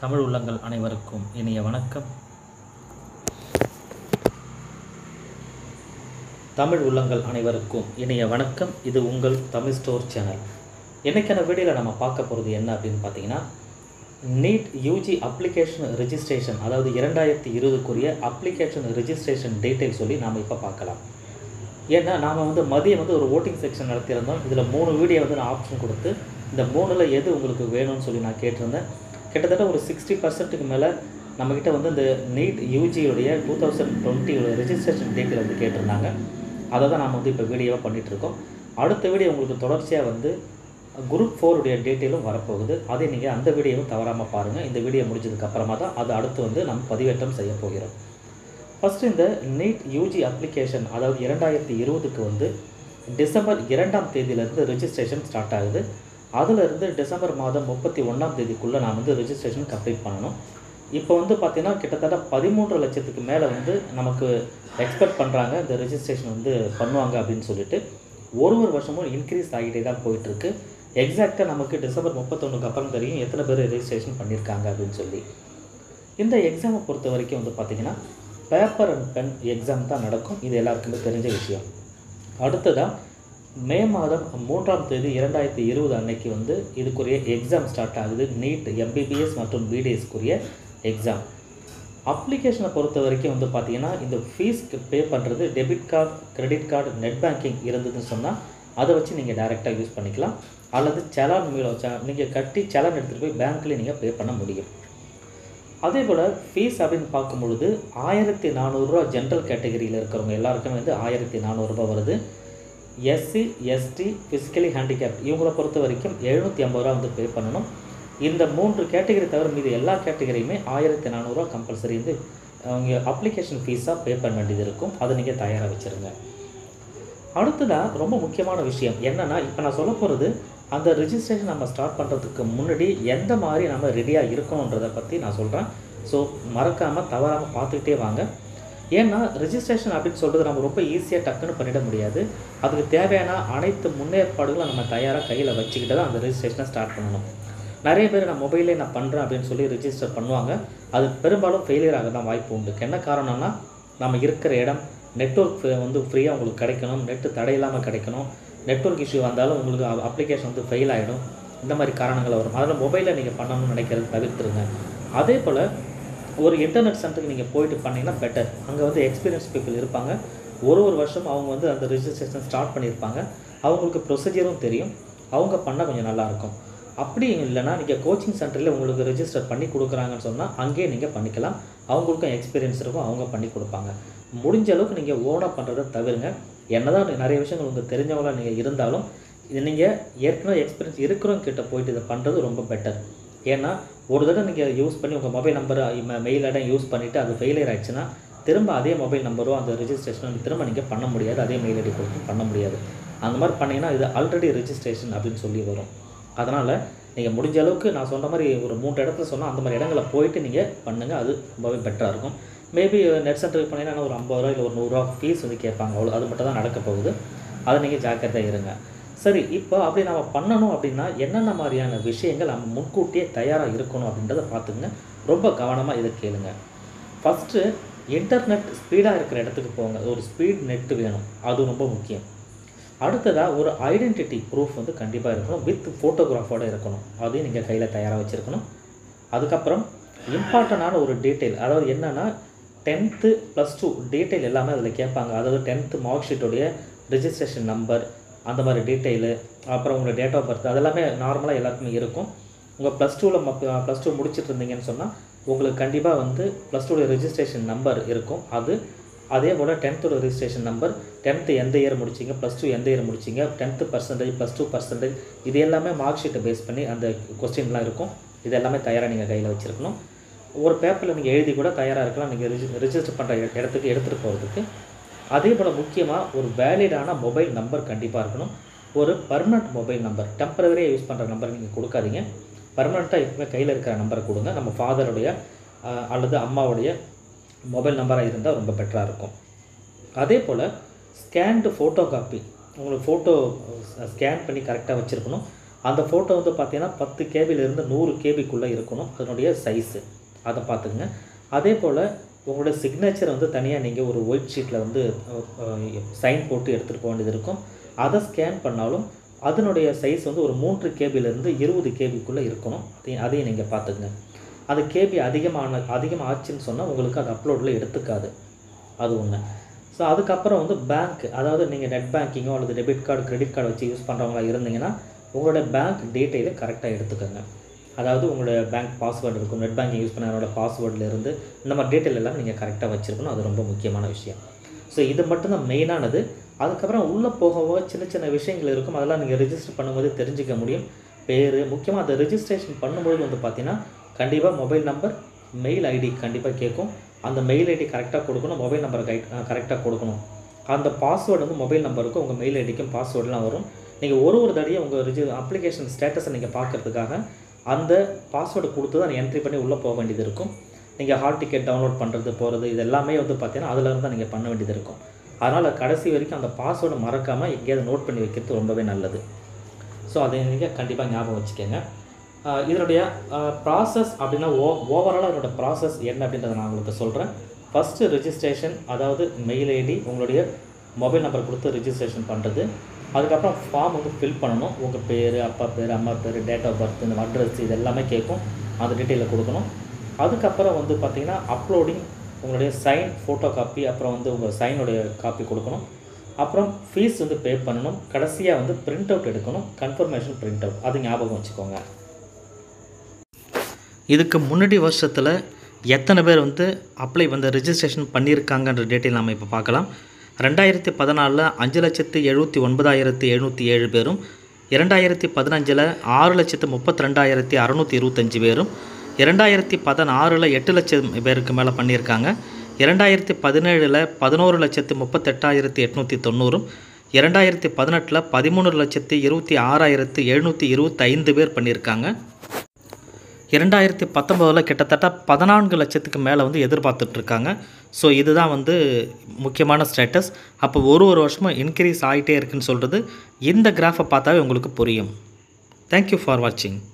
தமிழ் உள்ளங்கள் அனைவருக்கும் இனிய வணக்கம் தமிழ் உள்ளங்கள் அனைவருக்கும் இனிய வணக்கம் இது உங்கள் தமிழ் ஸ்டோர் சேனல் இன்றைக்கான வீடியோவில் நம்ம பார்க்க போகிறது என்ன அப்படின்னு பார்த்தீங்கன்னா நீட் யூஜி அப்ளிகேஷன் ரெஜிஸ்ட்ரேஷன் அதாவது இரண்டாயிரத்தி இருபதுக்குரிய அப்ளிகேஷன் ரெஜிஸ்ட்ரேஷன் டீட்டெயில் சொல்லி நாம் இப்போ பார்க்கலாம் ஏன்னா நாம் வந்து மதியம் வந்து ஒரு ஓட்டிங் செக்ஷன் நடத்தியிருந்தோம் இதில் மூணு வீடியோ வந்து நான் ஆப்ஷன் கொடுத்து இந்த மூணில் எது உங்களுக்கு வேணும்னு சொல்லி நான் கேட்டிருந்தேன் கிட்டத்தட்ட ஒரு சிக்ஸ்டி பர்சன்ட்டுக்கு மேலே நம்மக்கிட்ட வந்து இந்த நீட் யூஜியுடைய டூ தௌசண்ட் டுவெண்ட்டியோட ரெஜிஸ்ட்ரேஷன் டேட்டில் வந்து கேட்டிருந்தாங்க அதை தான் நாம் வந்து இப்போ வீடியோவாக பண்ணிகிட்ருக்கோம் அடுத்த வீடியோ உங்களுக்கு தொடர்ச்சியாக வந்து குரூப் ஃபோருடைய டீட்டெயிலும் வரப்போகுது அதை நீங்கள் அந்த வீடியோவும் தவறாமல் பாருங்கள் இந்த வீடியோ முடிஞ்சதுக்கு அப்புறமா தான் அது அடுத்து வந்து நம்ம பதிவேற்றம் செய்ய போகிறோம் ஃபஸ்ட்டு இந்த நீட் யூஜி அப்ளிகேஷன் அதாவது இரண்டாயிரத்தி இருபதுக்கு வந்து டிசம்பர் இரண்டாம் தேதியிலேருந்து ரெஜிஸ்ட்ரேஷன் ஸ்டார்ட் ஆகுது அதிலிருந்து டிசம்பர் மாதம் முப்பத்தி ஒன்றாம் தேதிக்குள்ளே நான் வந்து ரெஜிஸ்ட்ரேஷன் கம்ப்ளீட் பண்ணணும் இப்போ வந்து பார்த்திங்கன்னா கிட்டத்தட்ட பதிமூன்று லட்சத்துக்கு மேலே வந்து நமக்கு எக்ஸ்பெக்ட் பண்ணுறாங்க இந்த ரெஜிஸ்ட்ரேஷன் வந்து பண்ணுவாங்க அப்படின்னு சொல்லிட்டு ஒரு ஒரு வருஷமும் இன்க்ரீஸ் ஆகிட்டே தான் போயிட்டுருக்கு எக்ஸாக்டாக நமக்கு டிசம்பர் முப்பத்தொன்றுக்கு அப்புறம் தெரியும் எத்தனை பேர் ரெஜிஸ்ட்ரேஷன் பண்ணியிருக்காங்க அப்படின்னு சொல்லி இந்த எக்ஸாமை பொறுத்த வரைக்கும் வந்து பார்த்திங்கன்னா பேப்பர் அண்ட் பென் எக்ஸாம் தான் நடக்கும் இது எல்லாருக்குமே தெரிஞ்ச விஷயம் அடுத்ததாக மே மாதம் மூன்றாம் தேதி இரண்டாயிரத்தி இருபது அன்னைக்கு வந்து இதுக்குரிய எக்ஸாம் ஸ்டார்ட் ஆகுது நீட் எம்பிபிஎஸ் மற்றும் பிடிஎஸ்க்குரிய எக்ஸாம் அப்ளிகேஷனை பொறுத்த வரைக்கும் வந்து பார்த்தீங்கன்னா இந்த ஃபீஸ்க்கு பே பண்ணுறது debit card credit card net banking இருந்ததுன்னு சொன்னால் அதை வச்சு நீங்கள் டைரெக்டாக யூஸ் பண்ணிக்கலாம் அல்லது சலான் மீளம் நீங்கள் கட்டி சலான் எடுத்துகிட்டு போய் பேங்க்லேயே நீங்கள் பே பண்ண முடியும் அதே போல் ஃபீஸ் அப்படின்னு பார்க்கும் பொழுது ஆயிரத்தி நானூறுரூவா ஜென்ரல் கேட்டகரியில் இருக்கிறவங்க எல்லாருக்குமே வந்து ஆயிரத்தி நானூறுரூபா வருது எஸ்சி எஸ்டி ஃபிசிக்கலி ஹேண்டிகேப் இவங்களை பொறுத்த வரைக்கும் எழுநூற்றி ஐம்பது ரூபா வந்து பே பண்ணணும் இந்த மூன்று கேட்டகரி தவிர மீது எல்லா கேட்டகரியுமே ஆயிரத்தி நானூறுரூவா கம்பல்சரி வந்து அவங்க அப்ளிகேஷன் ஃபீஸாக பே பண்ண வேண்டியது இருக்கும் அதை நீங்கள் தயாராக வச்சுருங்க அடுத்ததாக ரொம்ப முக்கியமான விஷயம் என்னென்னா இப்போ நான் சொல்ல போகிறது அந்த ரிஜிஸ்ட்ரேஷன் நம்ம ஸ்டார்ட் பண்ணுறதுக்கு முன்னாடி எந்த மாதிரி நம்ம ரெடியாக இருக்கணுன்றதை பற்றி நான் சொல்கிறேன் ஸோ மறக்காமல் தவறாமல் பார்த்துக்கிட்டே வாங்க ஏன்னா ரிஜிஸ்ட்ரேஷன் அப்படின்னு சொல்கிறது நம்ம ரொம்ப ஈஸியாக டக்குன்னு பண்ணிட முடியாது அதுக்கு தேவையான அனைத்து முன்னேற்பாடுகளும் நம்ம தயாராக கையில் வச்சுக்கிட்டு தான் அந்த ரிஜிஸ்ட்ரேஷனை ஸ்டார்ட் பண்ணணும் நிறைய பேர் நான் மொபைலே நான் பண்ணுறேன் அப்படின்னு சொல்லி ரிஜிஸ்டர் பண்ணுவாங்க அது பெரும்பாலும் ஃபெயிலியர் ஆக தான் வாய்ப்பு உண்டு என்ன காரணம்னா நம்ம இருக்கிற இடம் நெட்ஒர்க் வந்து ஃப்ரீயாக உங்களுக்கு கிடைக்கணும் நெட்டு தடையில்லாமல் கிடைக்கணும் நெட்ஒர்க் இஷ்யூ வந்தாலும் உங்களுக்கு அப்ளிகேஷன் வந்து ஃபெயில் ஆகிடும் இந்த மாதிரி காரணங்கள் வரும் அதில் மொபைலில் நீங்கள் பண்ணணும்னு நினைக்கிறது தவிர்த்துருங்க அதே போல் ஒரு இன்டர்நெட் சென்டருக்கு நீங்கள் போயிட்டு பண்ணிங்கன்னா பெட்டர் அங்கே வந்து எக்ஸ்பீரியன்ஸ் பீப்புள் இருப்பாங்க ஒரு ஒரு வருஷம் அவங்க வந்து அந்த ரிஜிஸ்ட்ரேஷன் ஸ்டார்ட் பண்ணியிருப்பாங்க அவங்களுக்கு ப்ரொசீஜரும் தெரியும் அவங்க பண்ணால் கொஞ்சம் நல்லாயிருக்கும் அப்படி இல்லைனா நீங்கள் கோச்சிங் சென்டரில் உங்களுக்கு ரெஜிஸ்டர் பண்ணி கொடுக்குறாங்கன்னு சொன்னால் அங்கேயே நீங்கள் பண்ணிக்கலாம் அவங்களுக்கும் எக்ஸ்பீரியன்ஸ் இருக்கும் அவங்க பண்ணி கொடுப்பாங்க முடிஞ்ச அளவுக்கு நீங்கள் ஓனாக பண்ணுறதை தவிருங்க என்னதான் நிறைய விஷயங்கள் உங்களுக்கு தெரிஞ்சவங்களாக நீங்கள் இருந்தாலும் இது நீங்கள் ஏற்கனவே எக்ஸ்பீரியன்ஸ் இருக்கிறவங்க கிட்ட போயிட்டு இதை பண்ணுறது ரொம்ப பெட்டர் ஏன்னா ஒரு தடவை நீங்கள் யூஸ் பண்ணி உங்கள் மொபைல் நம்பர் மெயில் ஐடம் யூஸ் பண்ணிவிட்டு அது ஃபெயிலியர் ஆயிடுச்சுன்னா திரும்ப அதே மொபைல் நம்பரோ அந்த ரிஜிஸ்ட்ரேஷனோ திரும்ப நீங்கள் பண்ண முடியாது அதே மெயில் ஐடி கொடுத்து பண்ண முடியாது அந்த மாதிரி பண்ணிங்கன்னா இது ஆல்ரெடி ரிஜிஸ்ட்ரேஷன் அப்படின்னு சொல்லி வரும் அதனால் நீங்கள் முடிஞ்ச அளவுக்கு நான் சொன்ன மாதிரி ஒரு மூன்று இடத்துல சொன்னால் அந்த மாதிரி இடங்களை போயிட்டு நீங்கள் பண்ணுங்கள் அது ரொம்பவே பெட்டராக இருக்கும் மேபி நெட் சென்டருக்கு பண்ணிங்கன்னா ஒரு ஐம்பது ரூபா இல்லை ஒரு நூறுரூவா ஃபீஸ் வந்து கேட்பாங்க அவ்வளோ அது மட்டும் தான் நடக்க போகுது அதை நீங்கள் ஜாக்கிரதையாக இருங்க சரி இப்போ அப்படி நம்ம பண்ணணும் அப்படின்னா என்னென்ன மாதிரியான விஷயங்கள் நம்ம முன்கூட்டியே தயாராக இருக்கணும் அப்படின்றத பார்த்துங்க ரொம்ப கவனமாக இதை கேளுங்க ஃபஸ்ட்டு இன்டர்நெட் ஸ்பீடாக இருக்கிற இடத்துக்கு போங்க ஒரு ஸ்பீட் நெட்டு வேணும் அது ரொம்ப முக்கியம் அடுத்ததாக ஒரு ஐடென்டிட்டி ப்ரூஃப் வந்து கண்டிப்பாக இருக்கணும் வித் ஃபோட்டோகிராஃபோடு இருக்கணும் அதையும் நீங்கள் கையில் தயாராக வச்சுருக்கணும் அதுக்கப்புறம் இம்பார்ட்டண்டான ஒரு டீட்டெயில் அதாவது என்னென்னா டென்த்து ப்ளஸ் டூ டீட்டெயில் எல்லாமே அதில் கேட்பாங்க அதாவது டென்த்து மார்க் ஷீட்டோடைய ரிஜிஸ்ட்ரேஷன் நம்பர் அந்த மாதிரி டீட்டெயிலு அப்புறம் உங்களோட டேட் ஆஃப் பர்த் அதெல்லாமே நார்மலாக எல்லாருக்குமே இருக்கும் உங்கள் ப்ளஸ் டூவில் ப்ளஸ் டூ முடிச்சுட்டு இருந்தீங்கன்னு சொன்னால் உங்களுக்கு கண்டிப்பாக வந்து ப்ளஸ் டூடைய ரிஜிஸ்ட்ரேஷன் நம்பர் இருக்கும் அது அதே போல் டென்த்தோட ரிஜிஸ்ட்ரேஷன் நம்பர் டென்த்து எந்த இயர் முடிச்சிங்க ப்ளஸ் டூ எந்த இயர் முடிச்சிங்க tenth percentage plus two percentage இது எல்லாமே மார்க் ஷீட்டை பேஸ் பண்ணி அந்த கொஸ்டின்லாம் இருக்கும் இது எல்லாமே தயாராக நீங்கள் கையில் வச்சுருக்கணும் ஒரு பேப்பரில் நீங்கள் எழுதி கூட தயாராக இருக்கலாம் நீங்கள் ரிஜி ரிஜிஸ்டர் பண்ணுற இடத்துக்கு எடுத்துகிட்டு போகிறதுக்கு அதே போல் முக்கியமாக ஒரு வேலிடான மொபைல் நம்பர் கண்டிப்பாக இருக்கணும் ஒரு பர்மனண்ட் மொபைல் நம்பர் டெம்பரவரியாக யூஸ் பண்ணுற நம்பர் நீங்கள் கொடுக்காதீங்க பர்மனெண்ட்டாக எப்பவுமே கையில் இருக்கிற நம்பரை கொடுங்க நம்ம ஃபாதருடைய அல்லது அம்மாவுடைய மொபைல் நம்பராக இருந்தால் ரொம்ப பெட்டராக இருக்கும் அதே போல் ஸ்கேன்டு ஃபோட்டோ காப்பி உங்களுக்கு ஃபோட்டோ ஸ்கேன் பண்ணி கரெக்டாக வச்சுருக்கணும் அந்த ஃபோட்டோ வந்து பார்த்தீங்கன்னா பத்து கேபிலேருந்து நூறு கேபிக்குள்ளே இருக்கணும் அதனுடைய சைஸு அதை பார்த்துக்குங்க அதே போல் உங்களுடைய சிக்னேச்சர் வந்து தனியாக நீங்கள் ஒரு ஒயிட் ஷீட்டில் வந்து சைன் போட்டு எடுத்துகிட்டு போக வேண்டியது இருக்கும் அதை ஸ்கேன் பண்ணாலும் அதனுடைய சைஸ் வந்து ஒரு மூன்று கேபிலேருந்து இருபது கேபிக்குள்ளே இருக்கணும் அதையும் அதையும் நீங்கள் பார்த்துக்குங்க அது கேபி அதிகமான அதிகமாக ஆச்சுன்னு சொன்னால் உங்களுக்கு அது அப்லோடில் எடுத்துக்காது அது ஒன்று ஸோ அதுக்கப்புறம் வந்து பேங்க் அதாவது நீங்கள் நெட் பேங்கிங்கோ அல்லது டெபிட் கார்டு கிரெடிட் கார்டு வச்சு யூஸ் பண்ணுறவங்களா இருந்தீங்கன்னா உங்களோட பேங்க் டீட்டெயிலை கரெக்டாக எடுத்துக்கோங்க அதாவது உங்களோட பேங்க் பாஸ்வேர்டு இருக்கும் நெட் பேங்கிங் யூஸ் பண்ண அதோட பாஸ்வேர்டில் இருந்து இந்த மாதிரி டீட்டெயில் எல்லாம் நீங்கள் கரெக்டாக வச்சுருக்கணும் அது ரொம்ப முக்கியமான விஷயம் ஸோ இது மட்டும்தான் மெயினானது அதுக்கப்புறம் உள்ளே போகவோ சின்ன சின்ன விஷயங்கள் இருக்கும் அதெல்லாம் நீங்கள் ரிஜிஸ்டர் பண்ணும்போது தெரிஞ்சிக்க முடியும் பேர் முக்கியமாக அதை ரிஜிஸ்ட்ரேஷன் பண்ணும்போது வந்து பார்த்தீங்கன்னா கண்டிப்பாக மொபைல் நம்பர் மெயில் ஐடி கண்டிப்பாக கேட்கும் அந்த மெயில் ஐடி கரெக்டாக கொடுக்கணும் மொபைல் நம்பர் கை கரெக்டாக கொடுக்கணும் அந்த பாஸ்வேர்டு வந்து மொபைல் நம்பருக்கும் உங்கள் மெயில் ஐடிக்கும் பாஸ்வேர்டெலாம் வரும் நீங்கள் ஒரு ஒரு தடையும் உங்கள் ரிஜி அப்ளிகேஷன் ஸ்டேட்டஸை நீங்கள் பார்க்குறதுக்காக அந்த பாஸ்வேர்டு கொடுத்து தான் என்ட்ரி பண்ணி உள்ளே போக வேண்டியது இருக்கும் நீங்கள் ஹால் டிக்கெட் டவுன்லோட் பண்ணுறது போகிறது இது எல்லாமே வந்து பார்த்தீங்கன்னா அதில் தான் நீங்கள் பண்ண வேண்டியது இருக்கும் அதனால் கடைசி வரைக்கும் அந்த பாஸ்வேர்டை மறக்காமல் எங்கேயாவது நோட் பண்ணி வைக்கிறது ரொம்பவே நல்லது ஸோ அதை நீங்கள் கண்டிப்பாக ஞாபகம் வச்சுக்கோங்க ஆஹ் இதனுடைய ப்ராசஸ் அப்படின்னா ஓ ஓவராலாக இதோட ப்ராசஸ் என்ன அப்படின்றத நான் உங்களுக்கு சொல்கிறேன் ஃபஸ்ட்டு ரெஜிஸ்ட்ரேஷன் அதாவது மெயில் ஐடி உங்களுடைய மொபைல் நம்பர் கொடுத்து ரெஜிஸ்ட்ரேஷன் பண்ணுறது அதுக்கப்புறம் ஃபார்ம் வந்து ஃபில் பண்ணணும் உங்கள் பேர் அப்பா பேர் அம்மா பேர் டேட் ஆஃப் பர்த் இந்த அட்ரஸ் இது எல்லாமே கேட்கும் அந்த டீட்டெயிலில் கொடுக்கணும் அதுக்கப்புறம் வந்து பார்த்திங்கன்னா அப்லோடிங் உங்களுடைய சைன் ஃபோட்டோ காப்பி அப்புறம் வந்து உங்கள் சைனுடைய காப்பி கொடுக்கணும் அப்புறம் ஃபீஸ் வந்து பே பண்ணணும் கடைசியாக வந்து பிரிண்ட் அவுட் எடுக்கணும் கன்ஃபர்மேஷன் பிரிண்ட் அவுட் அது ஞாபகம் வச்சுக்கோங்க இதுக்கு முன்னாடி வருஷத்தில் எத்தனை பேர் வந்து அப்ளை வந்து ரெஜிஸ்ட்ரேஷன் பண்ணியிருக்காங்கன்ற டேட்டில் நம்ம இப்போ பார்க்கலாம் ரெண்டாயிரத்தி பதினாலில் அஞ்சு லட்சத்து எழுபத்தி ஒன்பதாயிரத்தி எழுநூற்றி ஏழு பேரும் இரண்டாயிரத்தி பதினஞ்சில் ஆறு லட்சத்து முப்பத்தி ரெண்டாயிரத்தி அறநூற்றி இருபத்தஞ்சி பேரும் இரண்டாயிரத்தி பதினாறில் எட்டு லட்சம் பேருக்கு மேலே பண்ணியிருக்காங்க இரண்டாயிரத்தி பதினேழில் பதினோரு லட்சத்து முப்பத்தெட்டாயிரத்தி எட்நூற்றி தொண்ணூறும் இரண்டாயிரத்தி பதினெட்டில் பதிமூணு லட்சத்து இருபத்தி ஆறாயிரத்து எழுநூற்றி இருபத்தைந்து பேர் பண்ணியிருக்காங்க இரண்டாயிரத்தி பத்தொம்போதில் கிட்டத்தட்ட பதினான்கு லட்சத்துக்கு மேலே வந்து எதிர்பார்த்துட்ருக்காங்க ஸோ இதுதான் வந்து முக்கியமான ஸ்டேட்டஸ் அப்போ ஒரு ஒரு வருஷமும் இன்க்ரீஸ் ஆகிட்டே இருக்குன்னு சொல்கிறது இந்த கிராஃபை பார்த்தாவே உங்களுக்கு புரியும் தேங்க்யூ ஃபார் வாட்சிங்